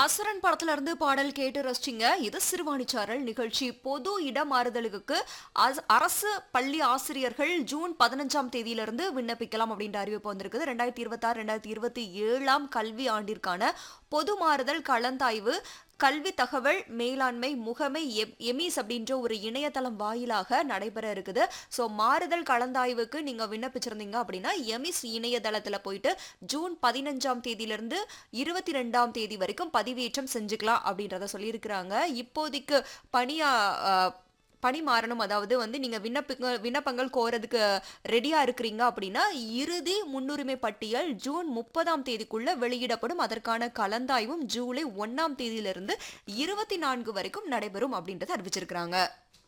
அசுரன் படத்துல இருந்து பாடல் கேட்டு ரசிச்சிங்க இது சிறுவாணிச்சாரல் நிகழ்ச்சி பொது இடமாறுதலுக்கு அஸ்- அரசு பள்ளி ஆசிரியர்கள் ஜூன் பதினஞ்சாம் தேதியிலிருந்து விண்ணப்பிக்கலாம் அப்படின்ற அறிவிப்பு வந்திருக்குது ரெண்டாயிரத்தி இருபத்தாறு ரெண்டாயிரத்தி இருபத்தி ஏழாம் கல்வி ஆண்டிற்கான பொது மாறுதல் கலந்தாய்வு கல்வி தகவல் மேலாண்மை முகமை எப்- எமிஸ் அப்படின்ற ஒரு இணையதளம் வாயிலாக நடைபெற இருக்குது ஸோ மாறுதல் கலந்தாய்வுக்கு நீங்க விண்ணப்பிச்சிருந்தீங்க அப்படின்னா எமிஸ் இணையதளத்துல போயிட்டு ஜூன் பதினஞ்சாம் தேதியிலிருந்து இருபத்தி ரெண்டாம் தேதி வரைக்கும் பதிவேற்றம் செஞ்சுக்கலாம் அப்படின்றத சொல்லியிருக்கிறாங்க இப்போதைக்கு பணியா அஹ், பணி மாறணும் அதாவது வந்து நீங்க விண்ணப்பங்க விண்ணப்பங்கள் கோரதுக்கு ரெடியா இருக்கிறீங்க அப்படின்னா இறுதி முன்னுரிமை பட்டியல் ஜூன் முப்பதாம் தேதிக்குள்ள வெளியிடப்படும் அதற்கான கலந்தாய்வும் ஜூலை ஒன்னாம் தேதியிலிருந்து இருபத்தி நான்கு வரைக்கும் நடைபெறும் அப்படின்றத அறிவிச்சிருக்கிறாங்க